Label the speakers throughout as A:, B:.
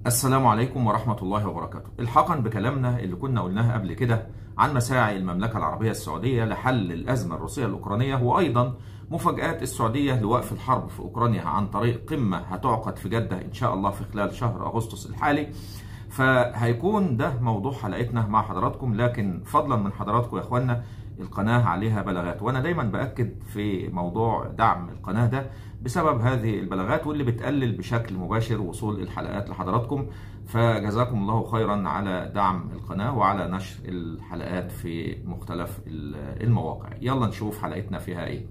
A: السلام عليكم ورحمة الله وبركاته الحقا بكلامنا اللي كنا قلناه قبل كده عن مساعي المملكة العربية السعودية لحل الأزمة الروسية الأوكرانية وأيضا مفاجآت السعودية لوقف الحرب في أوكرانيا عن طريق قمة هتعقد في جدة إن شاء الله في خلال شهر أغسطس الحالي فهيكون ده موضوع حلقتنا مع حضراتكم لكن فضلا من حضراتكم يا اخوانا القناة عليها بلاغات وانا دايما باكد في موضوع دعم القناة ده بسبب هذه البلاغات واللي بتقلل بشكل مباشر وصول الحلقات لحضراتكم فجزاكم الله خيرا على دعم القناة وعلى نشر الحلقات في مختلف المواقع يلا نشوف حلقتنا فيها ايه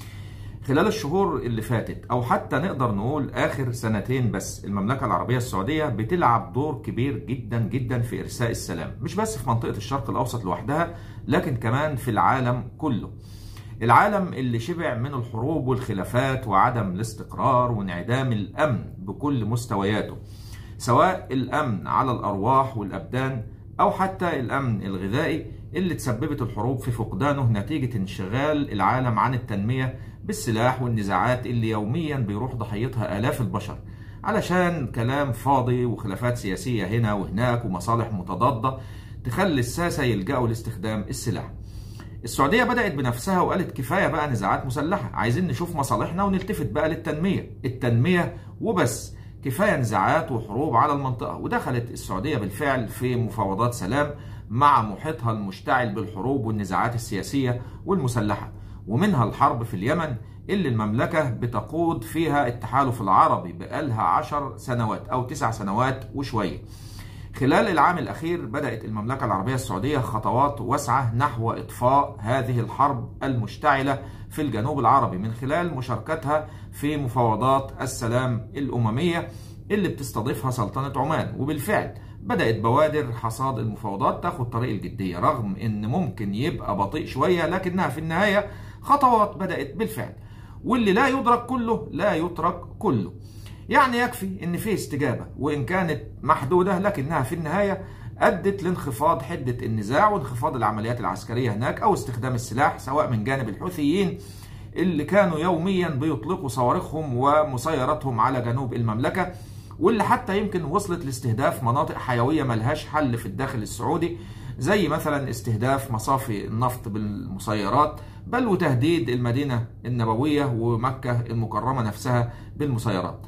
A: خلال الشهور اللي فاتت او حتى نقدر نقول اخر سنتين بس المملكه العربيه السعوديه بتلعب دور كبير جدا جدا في ارساء السلام مش بس في منطقه الشرق الاوسط لوحدها لكن كمان في العالم كله العالم اللي شبع من الحروب والخلافات وعدم الاستقرار وانعدام الامن بكل مستوياته سواء الامن على الارواح والابدان او حتى الامن الغذائي اللي تسببت الحروب في فقدانه نتيجه انشغال العالم عن التنميه بالسلاح والنزاعات اللي يوميا بيروح ضحيتها آلاف البشر علشان كلام فاضي وخلافات سياسية هنا وهناك ومصالح متضادة تخلي الساسة يلجأوا لاستخدام السلاح السعودية بدأت بنفسها وقالت كفاية بقى نزاعات مسلحة عايزين نشوف مصالحنا ونلتفت بقى للتنمية التنمية وبس كفاية نزاعات وحروب على المنطقة ودخلت السعودية بالفعل في مفاوضات سلام مع محيطها المشتعل بالحروب والنزاعات السياسية والمسلحة ومنها الحرب في اليمن اللي المملكة بتقود فيها التحالف العربي بقالها عشر سنوات أو تسع سنوات وشوية خلال العام الأخير بدأت المملكة العربية السعودية خطوات واسعة نحو إطفاء هذه الحرب المشتعلة في الجنوب العربي من خلال مشاركتها في مفاوضات السلام الأممية اللي بتستضيفها سلطنة عمان وبالفعل بدأت بوادر حصاد المفاوضات تاخد طريق الجدية رغم ان ممكن يبقى بطيء شوية لكنها في النهاية خطوات بدأت بالفعل واللي لا يدرك كله لا يترك كله يعني يكفي ان في استجابة وان كانت محدودة لكنها في النهاية أدت لانخفاض حدة النزاع وانخفاض العمليات العسكرية هناك أو استخدام السلاح سواء من جانب الحوثيين اللي كانوا يوميا بيطلقوا صواريخهم ومسيراتهم على جنوب المملكة واللي حتى يمكن وصلت لاستهداف مناطق حيوية ملهاش حل في الداخل السعودي زي مثلا استهداف مصافي النفط بالمسيرات بل وتهديد المدينة النبوية ومكة المكرمة نفسها بالمسيرات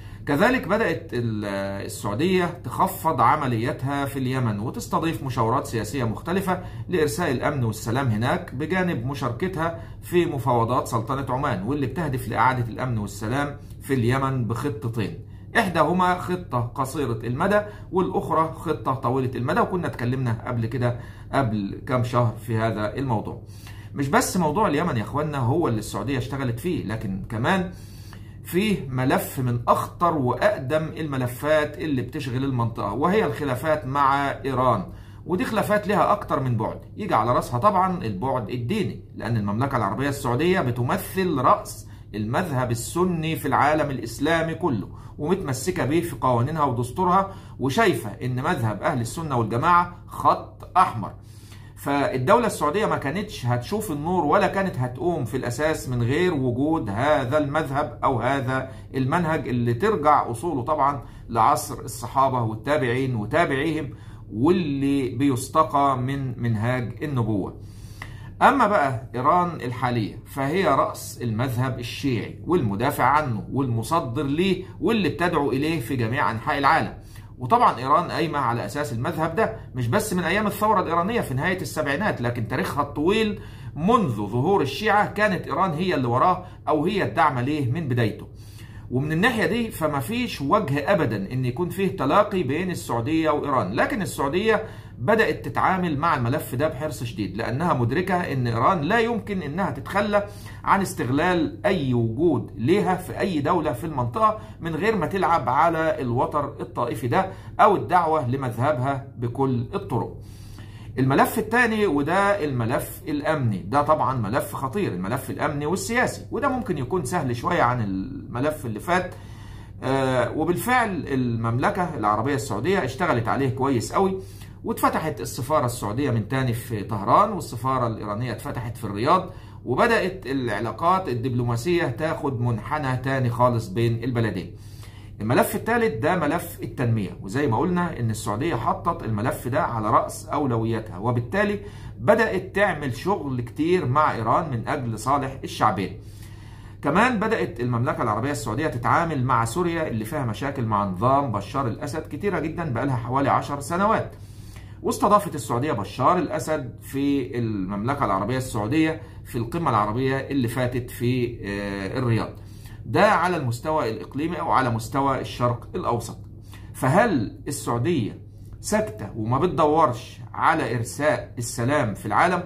A: كذلك بدأت السعودية تخفض عملياتها في اليمن وتستضيف مشاورات سياسية مختلفة لإرساء الأمن والسلام هناك بجانب مشاركتها في مفاوضات سلطنة عمان واللي بتهدف لإعادة الأمن والسلام في اليمن بخطتين إحداهما خطة قصيرة المدى والأخرى خطة طويلة المدى وكنا اتكلمنا قبل كده قبل كام شهر في هذا الموضوع مش بس موضوع اليمن يا اخوانا هو اللي السعودية اشتغلت فيه لكن كمان فيه ملف من أخطر وأقدم الملفات اللي بتشغل المنطقة وهي الخلافات مع إيران ودي خلافات لها أكتر من بعد يجي على رأسها طبعا البعد الديني لأن المملكة العربية السعودية بتمثل رأس المذهب السني في العالم الإسلامي كله ومتمسكة به في قوانينها ودستورها وشايفة إن مذهب أهل السنة والجماعة خط أحمر فالدولة السعودية ما كانتش هتشوف النور ولا كانت هتقوم في الأساس من غير وجود هذا المذهب أو هذا المنهج اللي ترجع أصوله طبعا لعصر الصحابة والتابعين وتابعيهم واللي بيستقى من منهاج النبوة أما بقى إيران الحالية فهي رأس المذهب الشيعي والمدافع عنه والمصدر ليه واللي بتدعو إليه في جميع أنحاء العالم وطبعا إيران قايمة على أساس المذهب ده مش بس من أيام الثورة الإيرانية في نهاية السبعينات لكن تاريخها الطويل منذ ظهور الشيعة كانت إيران هي اللي وراه أو هي الداعمة ليه من بدايته ومن الناحية دي فما فيش وجه أبدا أن يكون فيه تلاقي بين السعودية وإيران لكن السعودية بدأت تتعامل مع الملف ده بحرص شديد لأنها مدركة أن إيران لا يمكن أنها تتخلى عن استغلال أي وجود لها في أي دولة في المنطقة من غير ما تلعب على الوتر الطائفي ده أو الدعوة لمذهبها بكل الطرق الملف الثاني وده الملف الامني ده طبعا ملف خطير الملف الامني والسياسي وده ممكن يكون سهل شويه عن الملف اللي فات آه وبالفعل المملكه العربيه السعوديه اشتغلت عليه كويس قوي واتفتحت السفاره السعوديه من تاني في طهران والسفاره الايرانيه اتفتحت في الرياض وبدات العلاقات الدبلوماسيه تاخد منحنى تاني خالص بين البلدين الملف الثالث ده ملف التنمية وزي ما قلنا ان السعودية حطت الملف ده على رأس أولوياتها وبالتالي بدأت تعمل شغل كتير مع إيران من أجل صالح الشعبين كمان بدأت المملكة العربية السعودية تتعامل مع سوريا اللي فيها مشاكل مع نظام بشار الأسد كتيرة جدا بقالها حوالي عشر سنوات واستضافت السعودية بشار الأسد في المملكة العربية السعودية في القمة العربية اللي فاتت في الرياض ده على المستوى الإقليمي أو على مستوى الشرق الأوسط فهل السعودية ساكتة وما بتدورش على إرساء السلام في العالم؟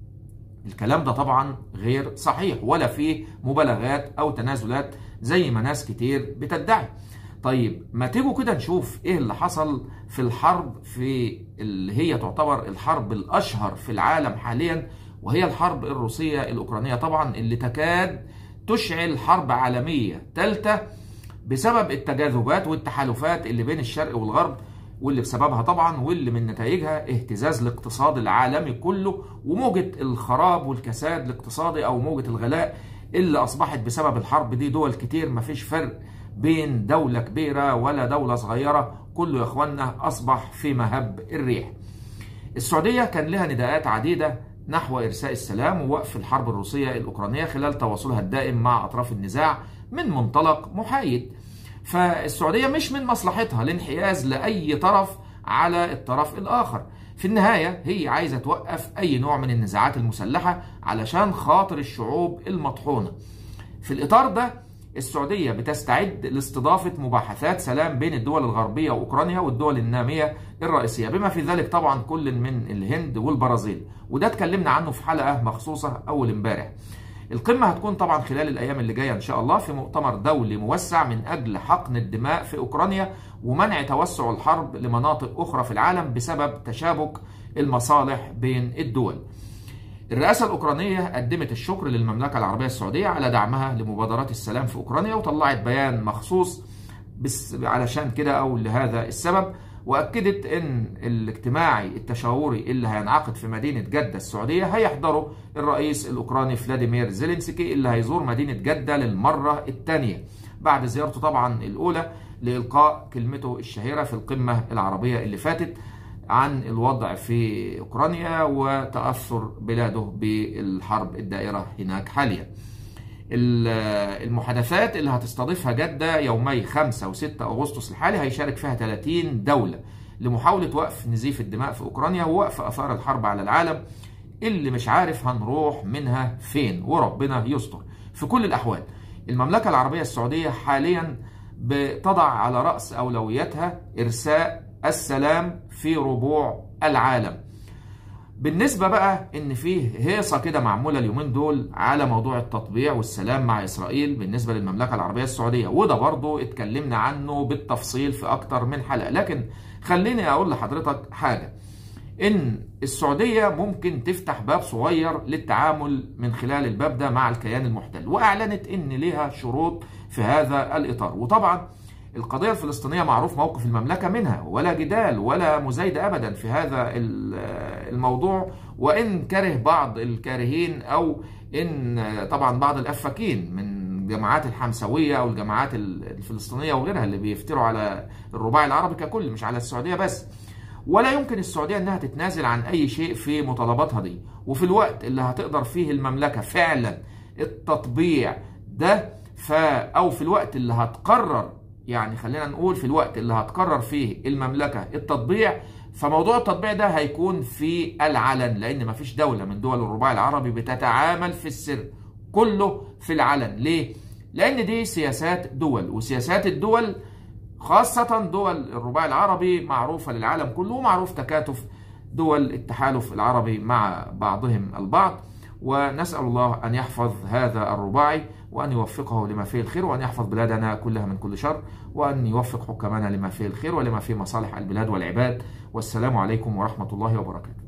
A: الكلام ده طبعا غير صحيح ولا فيه مبالغات أو تنازلات زي ما ناس كتير بتدعي طيب ما تيجوا كده نشوف ايه اللي حصل في الحرب في اللي هي تعتبر الحرب الاشهر في العالم حاليا وهي الحرب الروسيه الاوكرانيه طبعا اللي تكاد تشعل حرب عالميه ثالثه بسبب التجاذبات والتحالفات اللي بين الشرق والغرب واللي بسببها طبعا واللي من نتائجها اهتزاز الاقتصاد العالمي كله وموجه الخراب والكساد الاقتصادي او موجه الغلاء اللي اصبحت بسبب الحرب دي دول كتير مفيش فرق بين دولة كبيرة ولا دولة صغيرة كله يا اخوانا أصبح في مهب الريح السعودية كان لها نداءات عديدة نحو إرساء السلام ووقف الحرب الروسية الأوكرانية خلال تواصلها الدائم مع أطراف النزاع من منطلق محايد فالسعودية مش من مصلحتها الانحياز لأي طرف على الطرف الآخر في النهاية هي عايزة توقف أي نوع من النزاعات المسلحة علشان خاطر الشعوب المطحونة في الإطار ده السعودية بتستعد لاستضافة مباحثات سلام بين الدول الغربية وأوكرانيا والدول النامية الرئيسية بما في ذلك طبعا كل من الهند والبرازيل وده اتكلمنا عنه في حلقة مخصوصة أول امبارح القمة هتكون طبعا خلال الأيام اللي جاية إن شاء الله في مؤتمر دولي موسع من أجل حقن الدماء في أوكرانيا ومنع توسع الحرب لمناطق أخرى في العالم بسبب تشابك المصالح بين الدول الرئاسة الأوكرانية قدمت الشكر للمملكة العربية السعودية على دعمها لمبادرات السلام في أوكرانيا وطلعت بيان مخصوص بس علشان كده أو لهذا السبب وأكدت أن الاجتماعي التشاوري اللي هينعقد في مدينة جدة السعودية هيحضره الرئيس الأوكراني فلاديمير زيلينسكي اللي هيزور مدينة جدة للمرة الثانية بعد زيارته طبعا الأولى لإلقاء كلمته الشهيرة في القمة العربية اللي فاتت عن الوضع في اوكرانيا وتاثر بلاده بالحرب الدائره هناك حاليا. المحادثات اللي هتستضيفها جده يومي 5 و6 اغسطس الحالي هيشارك فيها 30 دوله لمحاوله وقف نزيف الدماء في اوكرانيا ووقف اثار الحرب على العالم اللي مش عارف هنروح منها فين وربنا يستر. في كل الاحوال المملكه العربيه السعوديه حاليا بتضع على راس اولوياتها ارساء السلام في ربوع العالم بالنسبة بقى ان فيه هيصة كده معمولة اليومين دول على موضوع التطبيع والسلام مع اسرائيل بالنسبة للمملكة العربية السعودية وده برضو اتكلمنا عنه بالتفصيل في اكتر من حلقة لكن خليني اقول لحضرتك حاجة ان السعودية ممكن تفتح باب صغير للتعامل من خلال الباب ده مع الكيان المحتل واعلنت ان ليها شروط في هذا الاطار وطبعا القضية الفلسطينية معروف موقف المملكة منها ولا جدال ولا مزايدة أبدا في هذا الموضوع وإن كره بعض الكارهين أو إن طبعا بعض الأفاكين من الجماعات الحمسوية أو الجماعات الفلسطينية وغيرها اللي بيفتروا على الرباعي العربي ككل مش على السعودية بس ولا يمكن السعودية أنها تتنازل عن أي شيء في مطالباتها دي وفي الوقت اللي هتقدر فيه المملكة فعلا التطبيع ده ف أو في الوقت اللي هتقرر يعني خلينا نقول في الوقت اللي هتقرر فيه المملكة التطبيع فموضوع التطبيع ده هيكون في العلن لأن مفيش دولة من دول الرباعي العربي بتتعامل في السر كله في العلن ليه؟ لأن دي سياسات دول وسياسات الدول خاصة دول الرباعي العربي معروفة للعالم كله ومعروف تكاتف دول التحالف العربي مع بعضهم البعض ونسأل الله أن يحفظ هذا الرباعي وأن يوفقه لما فيه الخير وأن يحفظ بلادنا كلها من كل شر وأن يوفق حكامنا لما فيه الخير ولما فيه مصالح البلاد والعباد والسلام عليكم ورحمة الله وبركاته